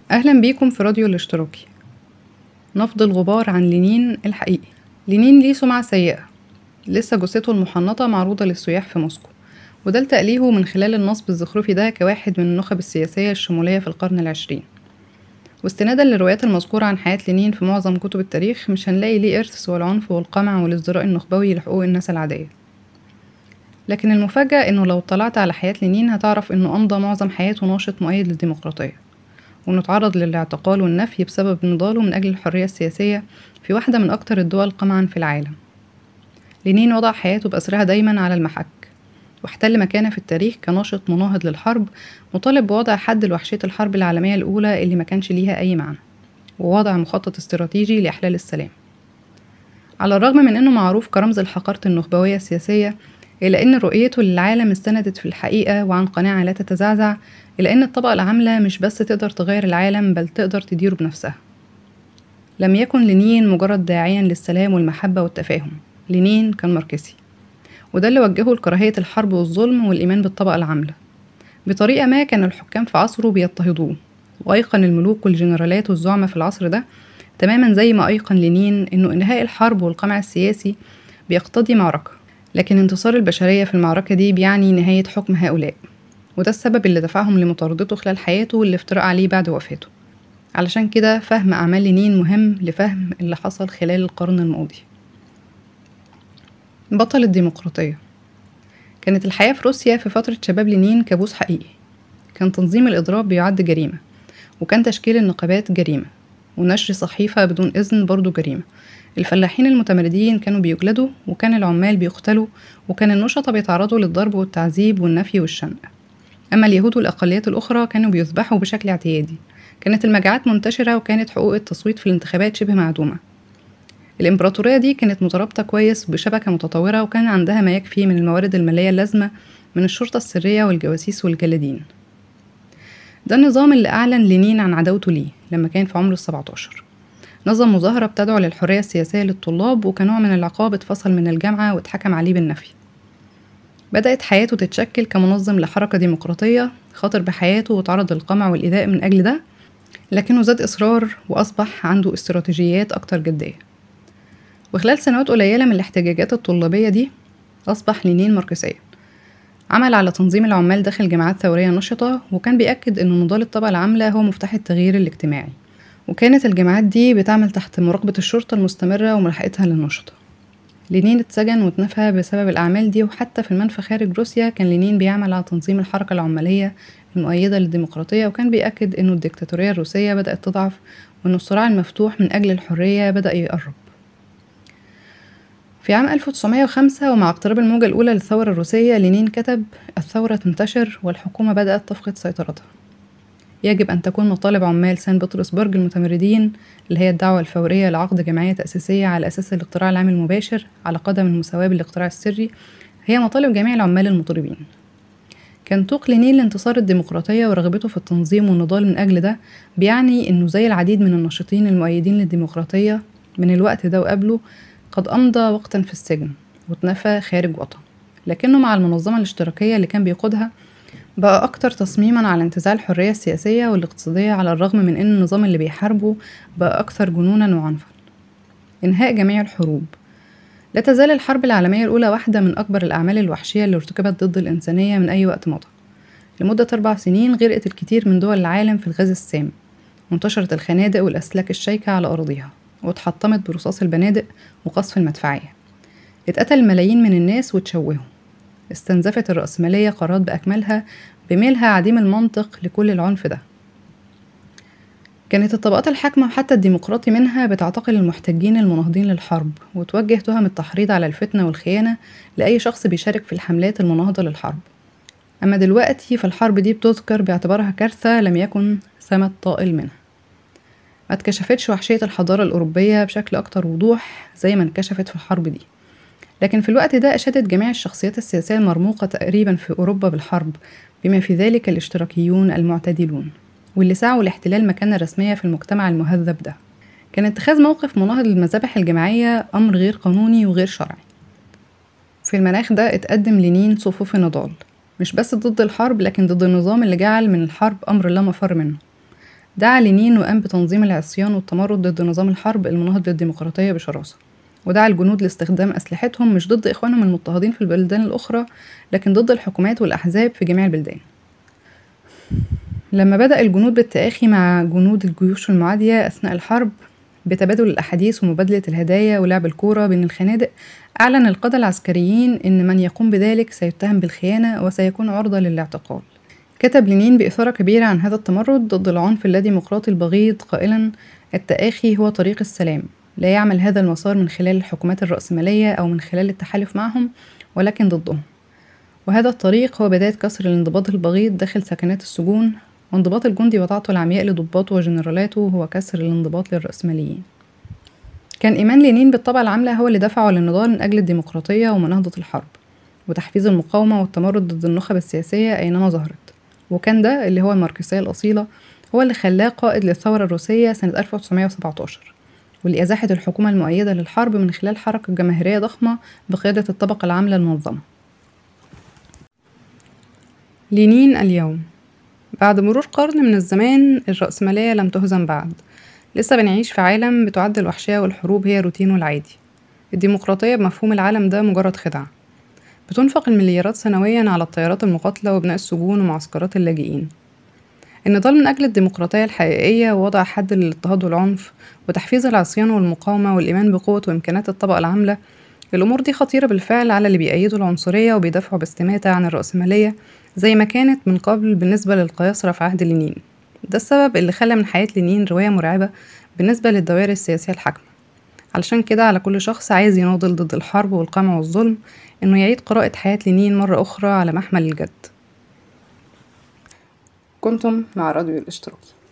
أهلا بيكم في راديو الاشتراكي نفض الغبار عن لينين الحقيقي لينين ليه سمعة سيئة لسه جثته المحنطة معروضة للسياح في موسكو وده لتأليهه من خلال النصب الزخرفي ده كواحد من النخب السياسية الشمولية في القرن العشرين واستنادا للروايات المذكورة عن حياة لينين في معظم كتب التاريخ مش هنلاقي ليه إرث سوى العنف والقمع والازدراء النخبوي لحقوق الناس العادية لكن المفاجأة إنه لو اطلعت على حياة لينين هتعرف إنه أمضى معظم حياته ناشط مؤيد للديمقراطية وإنه اتعرض للاعتقال والنفي بسبب نضاله من أجل الحرية السياسية في واحدة من أكتر الدول قمعا في العالم لينين وضع حياته بأسرها دايما على المحك واحتل مكانه في التاريخ كناشط مناهض للحرب مطالب بوضع حد لوحشية الحرب العالمية الأولى اللي ما كانش ليها أي معنى ووضع مخطط استراتيجي لإحلال السلام على الرغم من أنه معروف كرمز الحقارة النخبوية السياسية إلا أن رؤيته للعالم استندت في الحقيقة وعن قناعة لا تتزعزع إلى أن الطبقة العاملة مش بس تقدر تغير العالم بل تقدر تديره بنفسها لم يكن لينين مجرد داعيا للسلام والمحبة والتفاهم لينين كان ماركسي وده اللي وجهه لكراهية الحرب والظلم والإيمان بالطبقة العاملة بطريقة ما كان الحكام في عصره بيضطهدوه وأيقن الملوك والجنرالات والزعماء في العصر ده تماما زي ما أيقن لينين إنه إنهاء الحرب والقمع السياسي بيقتضي معركة لكن انتصار البشرية في المعركة دي بيعني نهاية حكم هؤلاء وده السبب اللي دفعهم لمطاردته خلال حياته والافتراء عليه بعد وفاته علشان كده فهم أعمال لينين مهم لفهم اللي حصل خلال القرن الماضي بطل الديمقراطية كانت الحياة في روسيا في فترة شباب لينين كابوس حقيقي كان تنظيم الإضراب بيعد جريمة وكان تشكيل النقابات جريمة ونشر صحيفة بدون إذن برضو جريمة الفلاحين المتمردين كانوا بيجلدوا وكان العمال بيقتلوا وكان النشطة بيتعرضوا للضرب والتعذيب والنفي والشنق أما اليهود والأقليات الأخرى كانوا بيذبحوا بشكل اعتيادي كانت المجاعات منتشرة وكانت حقوق التصويت في الانتخابات شبه معدومة الإمبراطورية دي كانت مترابطة كويس بشبكة متطورة وكان عندها ما يكفي من الموارد المالية اللازمة من الشرطة السرية والجواسيس والجلادين ده النظام اللي أعلن لينين عن عداوته ليه لما كان في عمر السبعتاشر نظم مظاهرة بتدعو للحرية السياسية للطلاب وكنوع من العقاب اتفصل من الجامعة واتحكم عليه بالنفي بدأت حياته تتشكل كمنظم لحركة ديمقراطية خاطر بحياته وتعرض للقمع والإيذاء من أجل ده لكنه زاد إصرار وأصبح عنده استراتيجيات أكتر جدية وخلال سنوات قليلة من الاحتجاجات الطلابية دي أصبح لينين ماركسيا عمل على تنظيم العمال داخل جماعات ثورية نشطة وكان بيأكد إن نضال الطبقة العاملة هو مفتاح التغيير الاجتماعي وكانت الجماعات دي بتعمل تحت مراقبة الشرطة المستمرة وملاحقتها للنشطة لينين اتسجن واتنفى بسبب الأعمال دي وحتى في المنفى خارج روسيا كان لينين بيعمل على تنظيم الحركة العمالية المؤيدة للديمقراطية وكان بيأكد إنه الديكتاتورية الروسية بدأت تضعف وإن الصراع المفتوح من أجل الحرية بدأ يقرب في عام 1905 ومع اقتراب الموجة الأولى للثورة الروسية لينين كتب الثورة تنتشر والحكومة بدأت تفقد سيطرتها يجب أن تكون مطالب عمال سان بطرسبرج المتمردين اللي هي الدعوة الفورية لعقد جمعية تأسيسية على أساس الاقتراع العام المباشر على قدم المساواة بالاقتراع السري هي مطالب جميع العمال المطربين كان طوق لينين لانتصار الديمقراطية ورغبته في التنظيم والنضال من أجل ده بيعني إنه زي العديد من الناشطين المؤيدين للديمقراطية من الوقت ده وقبله قد أمضى وقتا في السجن واتنفى خارج وطن لكنه مع المنظمة الاشتراكية اللي كان بيقودها بقى أكتر تصميما على انتزاع الحرية السياسية والاقتصادية على الرغم من أن النظام اللي بيحاربه بقى أكثر جنونا وعنفا إنهاء جميع الحروب لا تزال الحرب العالمية الأولى واحدة من أكبر الأعمال الوحشية اللي ارتكبت ضد الإنسانية من أي وقت مضى لمدة أربع سنين غرقت الكثير من دول العالم في الغاز السام وانتشرت الخنادق والأسلاك الشيكة على أراضيها واتحطمت برصاص البنادق وقصف المدفعية اتقتل ملايين من الناس وتشوهوا استنزفت الرأسمالية قرارات بأكملها بميلها عديم المنطق لكل العنف ده كانت الطبقات الحاكمة وحتى الديمقراطي منها بتعتقل المحتجين المناهضين للحرب وتوجه تهم التحريض على الفتنة والخيانة لأي شخص بيشارك في الحملات المناهضة للحرب أما دلوقتي فالحرب دي بتذكر باعتبارها كارثة لم يكن ثمة طائل منها ما اتكشفتش وحشية الحضارة الأوروبية بشكل أكتر وضوح زي ما انكشفت في الحرب دي لكن في الوقت ده أشادت جميع الشخصيات السياسية المرموقة تقريبا في أوروبا بالحرب بما في ذلك الاشتراكيون المعتدلون واللي سعوا لاحتلال مكانة رسمية في المجتمع المهذب ده كان اتخاذ موقف مناهض للمذابح الجماعية أمر غير قانوني وغير شرعي في المناخ ده اتقدم لينين صفوف نضال مش بس ضد الحرب لكن ضد النظام اللي جعل من الحرب أمر لا مفر منه دعا لينين وقام بتنظيم العصيان والتمرد ضد نظام الحرب المناهض للديمقراطية بشراسة ودعا الجنود لاستخدام أسلحتهم مش ضد إخوانهم المضطهدين في البلدان الأخرى لكن ضد الحكومات والأحزاب في جميع البلدان لما بدأ الجنود بالتآخي مع جنود الجيوش المعادية أثناء الحرب بتبادل الأحاديث ومبادلة الهدايا ولعب الكورة بين الخنادق أعلن القادة العسكريين إن من يقوم بذلك سيتهم بالخيانة وسيكون عرضة للاعتقال كتب لينين بإثارة كبيرة عن هذا التمرد ضد العنف اللاديمقراطي البغيض قائلا التآخي هو طريق السلام لا يعمل هذا المسار من خلال الحكومات الرأسمالية أو من خلال التحالف معهم ولكن ضدهم وهذا الطريق هو بداية كسر الانضباط البغيض داخل سكنات السجون وانضباط الجندي وطاعته العمياء لضباطه وجنرالاته هو كسر الانضباط للرأسماليين كان إيمان لينين بالطبع العاملة هو اللي دفعه للنضال من أجل الديمقراطية ومناهضة الحرب وتحفيز المقاومة والتمرد ضد النخب السياسية أينما ظهرت وكان ده اللي هو الماركسية الأصيلة هو اللي خلاه قائد للثورة الروسية سنة 1917 واللي أزاحت الحكومة المؤيدة للحرب من خلال حركة جماهيرية ضخمة بقيادة الطبقة العاملة المنظمة لينين اليوم بعد مرور قرن من الزمان الرأسمالية لم تهزم بعد لسه بنعيش في عالم بتعد الوحشية والحروب هي روتينه العادي الديمقراطية بمفهوم العالم ده مجرد خدعة بتنفق المليارات سنويا على الطيارات المقاتلة وبناء السجون ومعسكرات اللاجئين النضال من أجل الديمقراطية الحقيقية ووضع حد للاضطهاد والعنف وتحفيز العصيان والمقاومة والإيمان بقوة وإمكانات الطبقة العاملة الأمور دي خطيرة بالفعل على اللي بيأيدوا العنصرية وبيدافعوا باستماتة عن الرأسمالية زي ما كانت من قبل بالنسبة للقياصرة في عهد لينين ده السبب اللي خلى من حياة لينين رواية مرعبة بالنسبة للدوائر السياسية الحاكمة علشان كده على كل شخص عايز يناضل ضد الحرب والقمع والظلم إنه يعيد قراءة حياة لينين مرة أخرى على محمل الجد كنتم مع راديو الاشتراكي